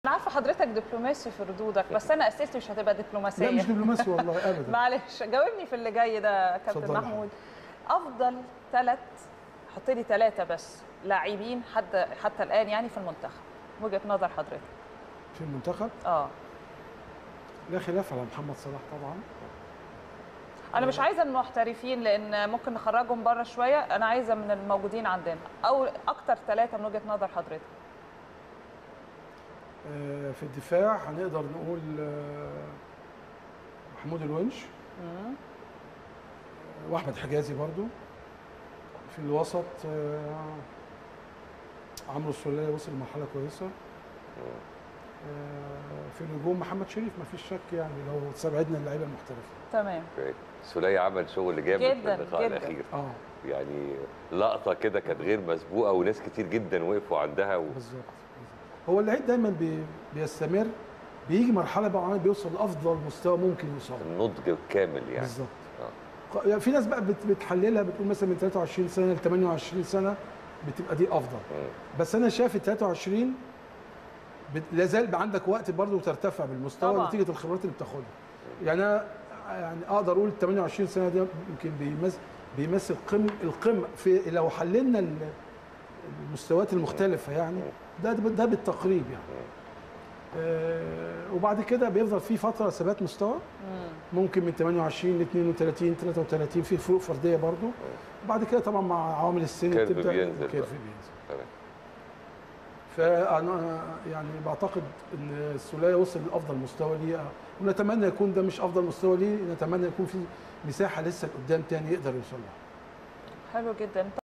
انا عارفه حضرتك دبلوماسي في ردودك بس انا اسئلتي مش هتبقى لا دبلوماسيه مش دبلوماسي والله ابدا معلش جاوبني في اللي جاي ده كابتن اتفضلي. محمود افضل ثلاث حط لي ثلاثه بس لاعبين حتى حتى الان يعني في المنتخب وجهه نظر حضرتك في المنتخب اه لا خلاف على محمد صلاح طبعا انا مش عايزه المحترفين لان ممكن نخرجهم بره شويه انا عايزه من الموجودين عندنا او اكتر ثلاثه من وجهه نظر حضرتك آه، في الدفاع هنقدر نقول آه، محمود الونش مم. آه، واحمد حجازي برضو في الوسط آه، عمرو السولية وصل لمرحله كويسه آه، في الهجوم محمد شريف ما فيش شك يعني لو استبعدنا اللعيبه المحترفه تمام اوكي. سولية عمل شغل جامد جداً، في اللقاء جداً. الاخير اه يعني لقطه كده كانت غير مسبوقه وناس كتير جدا وقفوا عندها و... بالظبط بالظبط. هو اللعيب دايما بي بيستمر بيجي مرحله بقى معينة بيوصل لافضل مستوى ممكن يوصل له. النضج كامل يعني بالظبط آه. ق- يعني في ناس بقى بت- بتحللها بتقول مثلا من 23 سنه ل 28 سنه بتبقى دي افضل مم. بس انا شايف ال 23 بت- لا زال بقى عندك وقت برضه وترتفع بالمستوى طبعاً. نتيجه الخبرات اللي بتاخدها يعني انا يعني اقدر اقول 28 سنه دي يمكن بيمثل بيمثل قم القمه في لو حللنا ال- المستويات المختلفه يعني ده ده بالتقريب يعني آه وبعد كده بيفضل في فتره ثبات مستوى مم. ممكن من 28 ل 32 33 في فروق فرديه برضو وبعد كده طبعا مع عوامل السن كيرف بتبدا بينزل الكيرف بقى. بينزل تمام. فانا يعني بعتقد ان السوليه وصل لافضل مستوى ليه ونتمنى يكون ده مش افضل مستوى ليه نتمنى يكون في مساحه لسه لقدام تاني يقدر يوصل لها حلو جدا